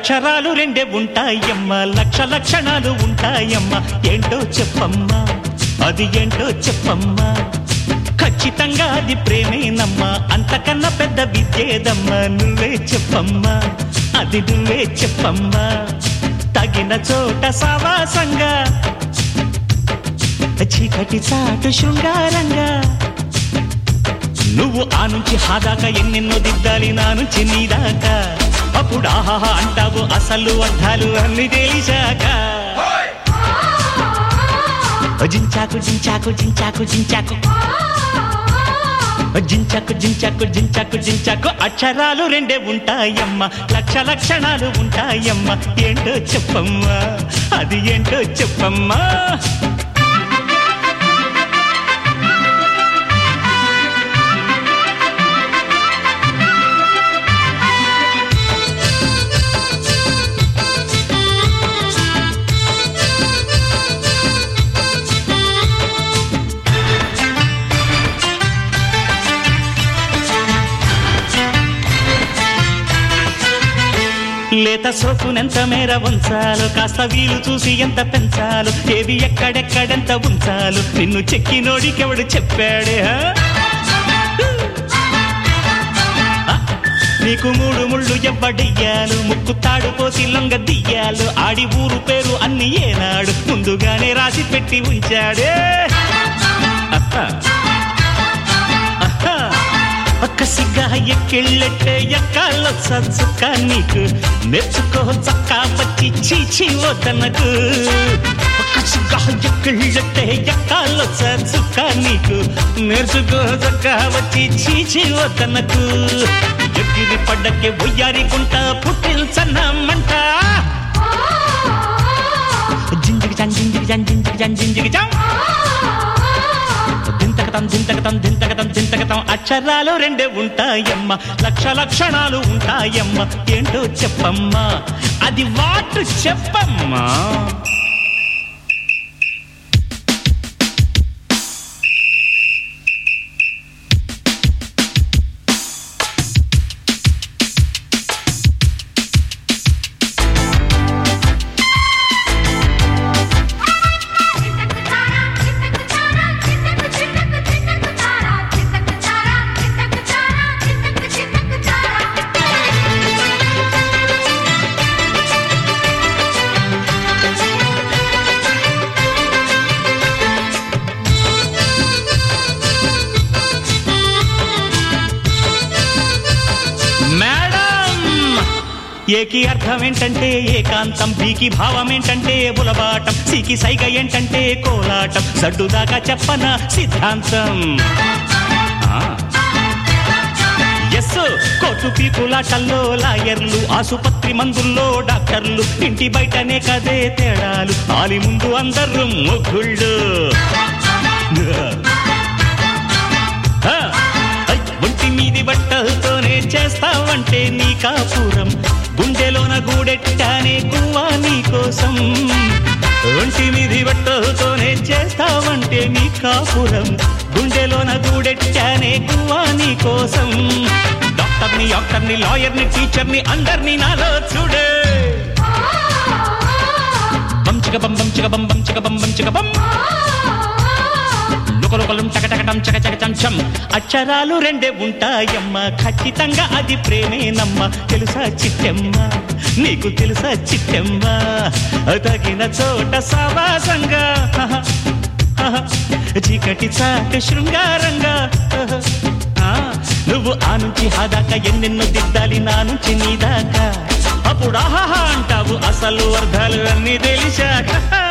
అక్షరాలు రెండే ఉంటాయమ్మ లక్ష లక్షణాలు ఉంటాయమ్మ ఏంటో చెప్పమ్మా అది ఏంటో చెప్పమ్మా ఖచ్చితంగా అది ప్రేమేనమ్మా అంతకన్నా పెద్ద విద్యేదమ్మా నువ్వే చెప్పమ్మా అది నువ్వే చెప్పమ్మా తగిన చోట సావాసంగా చీకటి చాటు శృంగారంగా నువ్వు ఆ నుంచి హాదాకా ఎన్నెన్నో దిద్దాలి నా నుంచి నీ దాకా అప్పుడు ఆహాహా అంటావు అసలు అర్థాలు అన్ని తెలిసాక జించాకు జించాకు జించాకు జించాకు జించాకు జించాకు జించాకు జించాకు అక్షరాలు రెండే ఉంటాయమ్మ లక్ష లక్షణాలు ఉంటాయమ్మ ఏంటో చెప్పమ్మా అది ఏంటో చెప్పమ్మా లేత సోకునెంత మేర ఉంచాలు కాస్త వీలు చూసి ఎంత పెంచాలు ఏవి ఎక్కడెక్కడెంత ఉంచాలు నిన్ను చెక్కి నోడికెవడు చెప్పాడే హా? ఆ, నీకు మూడు ముళ్ళు ఎవ్వడియ్యాలు ముక్కు తాడు పోసి లొంగ దియ్యాలు ఆడి ఊరు పేరు అన్ని ఏనాడు ముందుగానే రాసి పెట్టి ఉంచాడే అహా. అహా. ఒక్క సిగ్గా ఎక్కిళ్ళెట్టే ఎక్కాల సచ్చుక నీకు నేర్చుకో చక్క వచ్చి చీచి వదనకు ఒక్క సిగ్గా ఎక్కిళ్ళెట్టే ఎక్కాల సచ్చుక నీకు నేర్చుకో చక్క వచ్చి చీచి వదనకు ఎగిరి పడ్డకే ఒయ్యారి గుంట పుట్టిల్చన్నమంట జింజిగి జన్ జింజిగి జన్ జింజిగి జన్ జింజిగి జన్ దింతకతం దింతకతం దింతకతం దింతకతం అక్షరాలు రెండే ఉంటాయమ్మ లక్ష లక్షణాలు ఉంటాయమ్మ ఏంటో చెప్పమ్మా అది వాటు చెప్పమ్మా మేడం ఏకి అర్థం ఏంటంటే ఏకాంతం బీకి భావం ఏంటంటే బులబాటం సికి సైగ ఏంటంటే కోలాటం సడ్డు దాకా చెప్పన సిద్ధాంతం ఎస్ కోర్టు పీపులాటల్లో లాయర్లు ఆసుపత్రి మందుల్లో డాక్టర్లు ఇంటి బయటనే కదే తేడాలు ఆలి ముందు అందరూ మొగ్గుళ్ళు ఆ, ఐ, ఒంటి మీది బట్టలతోనే చేస్తావంటే నీ కాపురం గుండెలోన గూడెట్టానే గువ్వా నీ కోసం ఒంటి మీది బట్టలతోనే చేస్తావంటే నీ కాపురం గుండెలోన గూడెట్టానే గువ్వా నీ కోసం డాక్టర్ని డాక్టర్ని లాయర్ని టీచర్ని అందరినీ నాలో చూడే బంచిక బం బంచిక బం బంచిక బం బంచిక బం లుకలుకలం చకచకటం చకచకచం చం అక్షరాలు రెండే ఉంటాయమ్మ ఖచ్చితంగా అది ప్రేమేనమ్మ తెలుసా చిట్టెమ్మ నీకు తెలుసా చిట్టెమ్మ తగిన చోట సావాసంగా హహ, హహ, చీకటి చాటు శృంగారంగా హహ, ఆ, నువ్వు ఆ నుంచి హాదాకా ఎన్నెన్నో దిద్దాలి నా నుంచి నీ దాకా అప్పుడు ఆహాహా అంటావు అసలు అర్థాలు అన్ని తెలిసాక